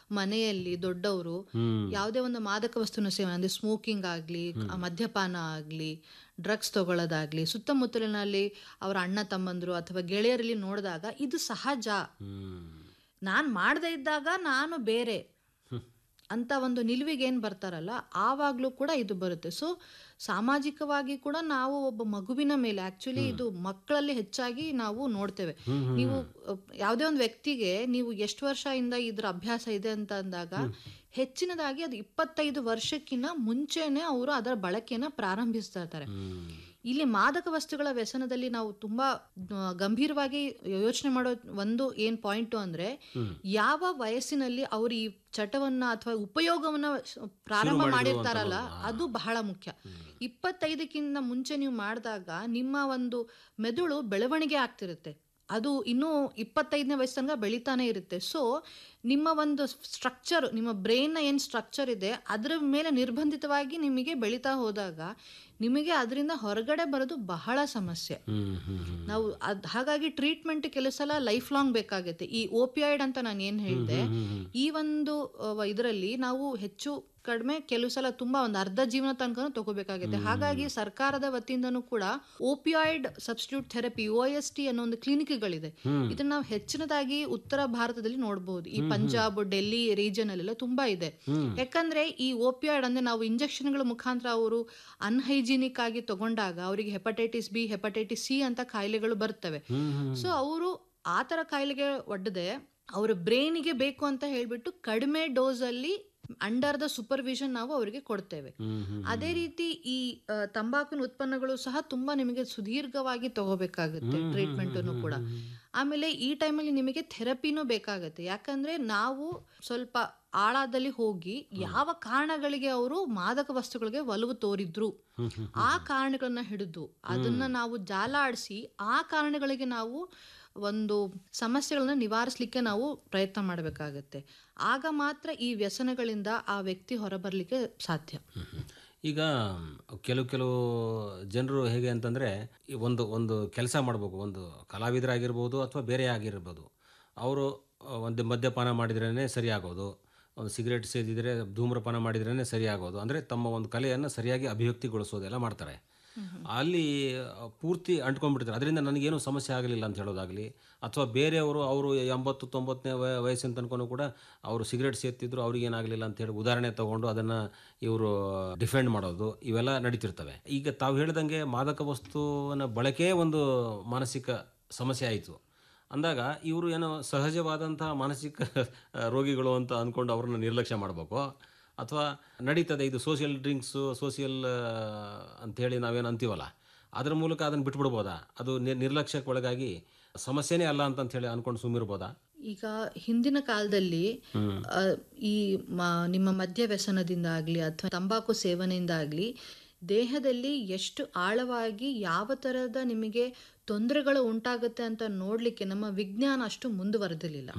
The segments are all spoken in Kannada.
ಮನೆಯಲ್ಲಿ ದೊಡ್ಡವರು ಯಾವುದೇ ಒಂದು ಮಾದಕ ವಸ್ತುನ ಸೇವನೆ ಅಂದ್ರೆ ಸ್ಮೋಕಿಂಗ್ ಆಗ್ಲಿ ಆ, ಮದ್ಯಪಾನ ಆಗ್ಲಿ ಡ್ರಗ್ಸ್ ತಗೊಳ್ಳೋದಾಗ್ಲಿ ಸುತ್ತಮುತ್ತಲಿನಲ್ಲಿ ಅವರ ಅಣ್ಣ ತಮ್ಮಂದ್ರು ಅಥವಾ ಗೆಳೆಯರಲ್ಲಿ ನೋಡಿದಾಗ ಇದು ಸಹಜ ನಾನು ಮಾಡದೇ ಇದ್ದಾಗ ನಾನು ಬೇರೆ ಅಂತ ಒಂದು ನಿಲುವಿಗೆ ಏನು ಬರ್ತಾರಲ್ಲ ಆವಾಗಲೂ ಕೂಡ ಇದು ಬರುತ್ತೆ ಸೊ ಸಾಮಾಜಿಕವಾಗಿ ಕೂಡ ನಾವು ಒಬ್ಬ ಮಗುವಿನ ಮೇಲೆ ಆಕ್ಚುಲಿ ಇದು ಮಕ್ಕಳಲ್ಲಿ ಹೆಚ್ಚಾಗಿ ನಾವು ನೋಡ್ತೇವೆ ನೀವು ಅಹ್, ಯಾವುದೇ ಒಂದು ವ್ಯಕ್ತಿಗೆ ನೀವು ಎಷ್ಟು ವರ್ಷದಿಂದ ಇದ್ರ ಅಭ್ಯಾಸ ಇದೆ ಅಂತ ಅಂದಾಗ ಹೆಚ್ಚಿನದಾಗಿ ಅದು ಇಪ್ಪತ್ತೈದು ವರ್ಷಕ್ಕಿಂತ ಮುಂಚೆನೆ ಅವರು ಅದರ ಬಳಕೆಯನ್ನ ಪ್ರಾರಂಭಿಸ್ತಾ ಇರ್ತಾರೆ ಇಲ್ಲಿ ಮಾದಕ ವಸ್ತುಗಳ ವ್ಯಸನದಲ್ಲಿ ನಾವು ತುಂಬಾ ಆ, ಗಂಭೀರವಾಗಿ ಯೋಚನೆ ಮಾಡೋ ಒಂದು ಏನ್ ಪಾಯಿಂಟ್ ಅಂದ್ರೆ ಯಾವ ವಯಸ್ಸಿನಲ್ಲಿ ಅವರು ಈ ಚಟವನ್ನ ಅಥವಾ ಉಪಯೋಗವನ್ನ ಶ- ಪ್ರಾರಂಭ ಮಾಡಿರ್ತಾರಲ್ಲ ಅದು ಬಹಳ ಮುಖ್ಯ ಇಪ್ಪತ್ತೈದಕ್ಕಿಂತ ಮುಂಚೆ ನೀವು ಮಾಡಿದಾಗ ನಿಮ್ಮ ಒಂದು ಮೆದುಳು ಬೆಳವಣಿಗೆ ಆಗ್ತಿರುತ್ತೆ ಅದು ಇನ್ನೂ ಇಪ್ಪತ್ತೈದನೇ ವಯಸ್ಸು ತನಕ ಬೆಳಿತಾನೆ ಇರುತ್ತೆ ಸೊ ನಿಮ್ಮ ಒಂದು ಸ್ಟ್ರಕ್ಚರ್ ನಿಮ್ಮ ಬ್ರೈನ್ನ ಏನು ಸ್ಟ್ರಕ್ಚರ್ ಇದೆ ಅದರ ಮೇಲೆ ನಿರ್ಬಂಧಿತವಾಗಿ ನಿಮಗೆ ಬೆಳೀತಾ ಹೋದಾಗ ನಿಮಗೆ ಅದರಿಂದ ಹೊರಗಡೆ ಬರೋದು ಬಹಳ ಸಮಸ್ಯೆ ನಾವು ಅದ್ ಹಾಗಾಗಿ ಟ್ರೀಟ್ಮೆಂಟ್ ಕೆಲವು ಸಲ ಲೈಫ್ ಲಾಂಗ್ ಬೇಕಾಗುತ್ತೆ ಈ ಓಪಿಯಾಯ್ಡ್ ಅಂತ ನಾನು ಏನು ಹೇಳಿದೆ ಈ ಒಂದು ಇದರಲ್ಲಿ ನಾವು ಹೆಚ್ಚು ಕಡಿಮೆ ಕೆಲವು ಸಲ ತುಂಬಾ ಒಂದು ಅರ್ಧ ಜೀವನ ತನಕ ತಗೋಬೇಕಾಗುತ್ತೆ ಹಾಗಾಗಿ ಸರ್ಕಾರದ ವತಿಯಿಂದನೂ ಕೂಡ opioid substitute therapy O S T ಅನ್ನೋ ಒಂದು ಕ್ಲಿನಿಕ್ಗಳಿದೆ ಇದನ್ನ ನಾವು ಹೆಚ್ಚಿನದಾಗಿ ಉತ್ತರ ಭಾರತದಲ್ಲಿ ನೋಡಬಹುದು ಈ ಪಂಜಾಬ್ ಡೆಲ್ಲಿ ರೀಜನ್ ಅಲ್ಲೆಲ್ಲ ತುಂಬಾ ಇದೆ ಯಾಕಂದ್ರೆ ಈ ಓಪಿಯಾಯ್ಡ್ ಅಂದ್ರೆ ನಾವು ಇಂಜೆಕ್ಷನ್ಗಳ ಮುಖಾಂತರ ಅವರು ಅನ್ಹೈಜಿನಿಕ್ ಆಗಿ ತಗೊಂಡಾಗ ಅವರಿಗೆ ಹೆಪಟೈಟಿಸ್ ಬಿ ಹೆಪಟೈಟಿಸ್ ಸಿ ಅಂತ ಕಾಯಿಲೆಗಳು ಬರ್ತವೆ ಸೊ ಅವರು ಆ ಥರ ಕಾಯಿಲೆಗೆ ಒಡ್ಡದೆ ಅವರ ಬ್ರೈನಿಗೆ ಬೇಕು ಅಂತ ಹೇಳ್ಬಿಟ್ಟು ಕಡಿಮೆ ಡೋಸ್ ಅಲ್ಲಿ ಅಂಡರ್ ದ ಸೂಪರ್ವಿಷನ್ ನಾವು ಅವರಿಗೆ ಕೊಡ್ತೇವೆ ಅದೇ ರೀತಿ ಈ ಆ, ತಂಬಾಕಿನ ಉತ್ಪನ್ನಗಳು ಸಹ ತುಂಬಾ ನಿಮಗೆ ಸುದೀರ್ಘವಾಗಿ ತಗೋಬೇಕಾಗುತ್ತೆ ಟ್ರೀಟ್ಮೆಂಟ್ ಕೂಡ ಆಮೇಲೆ ಈ ಟೈಮಲ್ಲಿ ನಿಮಗೆ ಥೆರಪಿನೂ ಬೇಕಾಗುತ್ತೆ ಯಾಕಂದ್ರೆ ನಾವು ಸ್ವಲ್ಪ ಆಳದಲ್ಲಿ ಹೋಗಿ ಯಾವ ಕಾರಣಗಳಿಗೆ ಅವರು ಮಾದಕ ವಸ್ತುಗಳಿಗೆ ಒಲವು ತೋರಿದ್ರು ಆ ಕಾರಣಗಳನ್ನ ಹಿಡಿದು ಅದನ್ನ ನಾವು ಜಾಲ ಆಡಿಸಿ ಆ ಕಾರಣಗಳಿಗೆ ನಾವು ಒಂದು ಸಮಸ್ಯೆಗಳನ್ನ ನಿವಾರಿಸಲಿಕ್ಕೆ ನಾವು ಪ್ರಯತ್ನ ಮಾಡಬೇಕಾಗತ್ತೆ ಆಗ ಮಾತ್ರ ಈ ವ್ಯಸನಗಳಿಂದ ಆ ವ್ಯಕ್ತಿ ಹೊರಬರಲಿಕ್ಕೆ ಸಾಧ್ಯ ಈಗ ಕೆಲವು ಕೆಲವು ಜನರು ಹೇಗೆ ಅಂತಂದರೆ ಒಂದು ಒಂದು ಕೆಲಸ ಮಾಡಬೇಕು ಒಂದು ಕಲಾವಿದರಾಗಿರ್ಬೋದು ಅಥವಾ ಬೇರೆ ಆಗಿರ್ಬೋದು ಅವರು ಒಂದು ಮದ್ಯಪಾನ ಮಾಡಿದ್ರೇ ಸರಿ ಆಗೋದು ಒಂದು ಸಿಗರೇಟ್ ಸೇದಿದ್ರೆ ಧೂಮ್ರಪಾನ ಮಾಡಿದ್ರೇ ಸರಿ ಆಗೋದು ಅಂದರೆ ತಮ್ಮ ಒಂದು ಕಲೆಯನ್ನು ಸರಿಯಾಗಿ ಅಭಿವ್ಯಕ್ತಿಗೊಳಿಸೋದೆಲ್ಲ ಮಾಡ್ತಾರೆ ಅಲ್ಲಿ ಪೂರ್ತಿ ಅಂಟ್ಕೊಂಡ್ಬಿಡ್ತಾರೆ ಅದರಿಂದ ನನಗೇನು ಸಮಸ್ಯೆ ಆಗಲಿಲ್ಲ ಅಂತ ಹೇಳೋದಾಗಲಿ ಅಥವಾ ಬೇರೆಯವರು ಅವರು ಎಂಬತ್ತು ತೊಂಬತ್ತನೇ ವಯ ವಯಸ್ಸಿನ ತನಕ ಕೂಡ ಅವರು ಸಿಗರೇಟ್ ಸೇರ್ತಿದ್ರು ಅವ್ರಿಗೇನಾಗಲಿಲ್ಲ ಅಂತ ಹೇಳಿ ಉದಾಹರಣೆ ತಗೊಂಡು ಅದನ್ನು ಇವರು ಡಿಫೆಂಡ್ ಮಾಡೋದು ಇವೆಲ್ಲ ನಡೀತಿರ್ತವೆ ಈಗ ತಾವು ಹೇಳ್ದಂಗೆ ಮಾದಕ ವಸ್ತುವಿನ ಬಳಕೆ ಒಂದು ಮಾನಸಿಕ ಸಮಸ್ಯೆ ಆಯಿತು ಅಂದಾಗ ಇವರು ಏನೋ ಸಹಜವಾದಂಥ ಮಾನಸಿಕ ರೋಗಿಗಳು ಅಂತ ಅಂದ್ಕೊಂಡು ಅವ್ರನ್ನ ನಿರ್ಲಕ್ಷ್ಯ ಮಾಡಬೇಕು ಅಥವಾ ನಡೀತದೆ ಇದು ಸೋಷಿಯಲ್ ಡ್ರಿಂಕ್ಸು ಸೋಷಿಯಲ್ ಅಂಥೇಳಿ ನಾವೇನು ಅಂತೀವಲ್ಲ ಅದ್ರ ಮೂಲಕ ಅದನ್ನು ಬಿಟ್ಬಿಡ್ಬೋದಾ ಅದು ನಿರ್- ನಿರ್ಲಕ್ಷ್ಯಕ್ಕೆ ಒಳಗಾಗಿ ಸಮಸ್ಯೆನೇ ಅಲ್ಲ ಅಂತ ಹೇಳಿ ಅನ್ಕೊಂಡು ಸುಮ್ಮಿರ್ಬೋದಾ ಈಗ ಹಿಂದಿನ ಕಾಲದಲ್ಲಿ ಆ, ಈ ಮ- ನಿಮ್ಮ ಮದ್ಯ ವ್ಯಸನದಿಂದ ಆಗ್ಲಿ ಅಥವಾ ತಂಬಾಕು ಸೇವನೆಯಿಂದ ಆಗ್ಲಿ ದೇಹದಲ್ಲಿ ಎಷ್ಟು ಆಳವಾಗಿ ಯಾವ ತರಹದ ನಿಮಗೆ ತೊಂದರೆಗಳು ಉಂಟಾಗುತ್ತೆ ಅಂತ ನೋಡ್ಲಿಕ್ಕೆ ನಮ್ಮ ವಿಜ್ಞಾನ ಅಷ್ಟು ಮುಂದುವರೆದಿರಲಿಲ್ಲ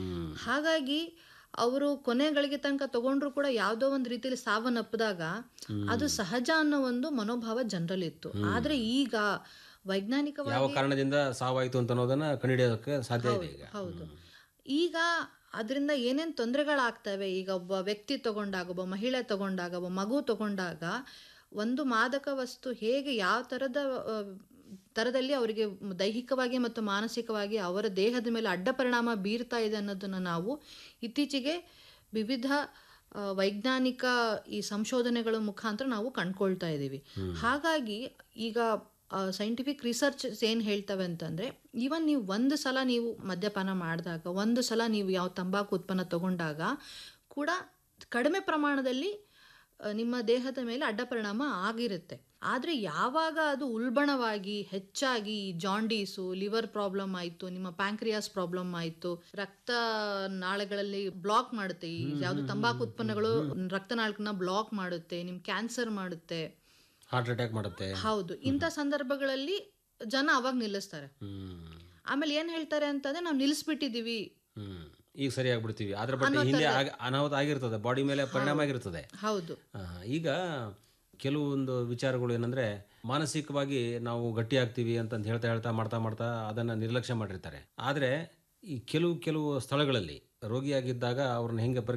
ಹಾಗಾಗಿ ಅವರು ಕೊನೆಗಳಿಗೆ ತನಕ ತಗೊಂಡ್ರು ಕೂಡ ಯಾವುದೋ ಒಂದು ರೀತಿಯಲ್ಲಿ ಸಾವನ್ನಪ್ಪದಾಗ ಅದು ಸಹಜ ಅನ್ನೋ ಒಂದು ಮನೋಭಾವ ಜನರಲ್ಲಿತ್ತು ಆದ್ರೆ ಈಗ ವೈಜ್ಞಾನಿಕವಾಗಿ ಯಾವ ಕಾರಣದಿಂದ ಸಾವಾಯಿತು ಅಂತ ಅನ್ನೋದನ್ನ ಕಂಡುಹಿಡಿಯೋದಕ್ಕೆ ಸಾಧ್ಯ ಇದೆ ಈಗ ಹೌದು ಈಗ ಅದರಿಂದ ಏನೇನು ತೊಂದರೆಗಳಾಗ್ತವೆ ಈಗ ಒಬ್ಬ ವ್ಯಕ್ತಿ ತಗೊಂಡಾಗ ಒಬ್ಬ ಮಹಿಳೆ ತಗೊಂಡಾಗ ಒಬ್ಬ ಮಗು ತಗೊಂಡಾಗ ಒಂದು ಮಾದಕ ವಸ್ತು ಹೇಗೆ ಯಾವ ಥರದ ಆ, ಥರದಲ್ಲಿ ಅವರಿಗೆ ದೈಹಿಕವಾಗಿ ಮತ್ತು ಮಾನಸಿಕವಾಗಿ ಅವರ ದೇಹದ ಮೇಲೆ ಅಡ್ಡ ಪರಿಣಾಮ ಬೀರ್ತಾ ಇದೆ ಅನ್ನೋದನ್ನು ನಾವು ಇತ್ತೀಚೆಗೆ ವಿವಿಧ ಆ, ವೈಜ್ಞಾನಿಕ ಈ ಸಂಶೋಧನೆಗಳ ಮುಖಾಂತರ ನಾವು ಕಂಡ್ಕೊಳ್ತಾ ಇದ್ದೀವಿ ಹಾಗಾಗಿ ಈಗ ಸೈಂಟಿಫಿಕ್ ರಿಸರ್ಚ್ ಏನು ಹೇಳ್ತವೆ ಅಂತಂದರೆ ಈವನ್ ನೀವು ಒಂದು ಸಲ ನೀವು ಮದ್ಯಪಾನ ಮಾಡಿದಾಗ ಒಂದು ಸಲ ನೀವು ಯಾವ ತಂಬಾಕು ಉತ್ಪನ್ನ ತಗೊಂಡಾಗ ಕೂಡ ಕಡಿಮೆ ಪ್ರಮಾಣದಲ್ಲಿ ಆ, ನಿಮ್ಮ ದೇಹದ ಮೇಲೆ ಅಡ್ಡ ಪರಿಣಾಮ ಆಗಿರುತ್ತೆ ಆದರೆ ಯಾವಾಗ ಅದು ಉಲ್ಬಣವಾಗಿ ಹೆಚ್ಚಾಗಿ ಈ ಜಾಂಡೀಸು ಲಿವರ್ ಪ್ರಾಬ್ಲಮ್ ಆಯಿತು ನಿಮ್ಮ ಪ್ಯಾಂಕ್ರಿಯಾಸ್ ಪ್ರಾಬ್ಲಮ್ ಆಯಿತು ರಕ್ತ ನಾಳಗಳಲ್ಲಿ ಬ್ಲಾಕ್ ಮಾಡುತ್ತೆ ಈ ಯಾವುದು ತಂಬಾಕು ಉತ್ಪನ್ನಗಳು ರಕ್ತನಾಳಗಳನ್ನ ಬ್ಲಾಕ್ ಮಾಡುತ್ತೆ ನಿಮ್ಮ ಕ್ಯಾನ್ಸರ್ ಮಾಡುತ್ತೆ ಹಾರ್ಟ್ ಅಟ್ಯಾಕ್ ಮಾಡುತ್ತೆ ಹೌದು ಇಂಥ ಸಂದರ್ಭಗಳಲ್ಲಿ ಜನ ಅವಾಗ ನಿಲ್ಲಿಸ್ತಾರೆ ಹ್ಮ್ ಆಮೇಲೆ ಏನ್ ಹೇಳ್ತಾರೆ ಅಂತಂದ್ರೆ ನಾವು ನಿಲ್ಲಿಸ್ಬಿಟ್ಟಿದೀವಿ ಹ್ಮ್ ಈಗ ಸರಿ ಆಗ್ಬಿಡ್ತೀವಿ ಅದ್ರ ಬಗ್ಗೆ ಹಿಂದೆ ಆಗ- ಅನಾಹುತ ಆಗಿರ್ತದೆ ಬಾಡಿ ಮೇಲೆ ಪರಿಣಾಮ ಆಗಿರ್ತದೆ ಹೌದು ಆ, ಈಗ ಕೆಲವೊಂದು ವಿಚಾರಗಳು ಏನಂದ್ರೆ ಮಾನಸಿಕವಾಗಿ ನಾವು ಗಟ್ಟಿ ಆಗ್ತೀವಿ ಅಂತಂದು ಹೇಳ್ತಾ ಹೇಳ್ತಾ ಮಾಡ್ತಾ ಮಾಡ್ತಾ ಅದನ್ನ ನಿರ್ಲಕ್ಷ್ಯ ಮಾಡಿರ್ತಾರೆ ಆದ್ರೆ ಈ ಕೆಲವು ಕೆಲವು ಸ್ಥಳಗಳಲ್ಲಿ ರೋಗಿಯಾಗಿದ್ದಾಗ ಅವ್ರನ್ನ ಹೆಂಗೆ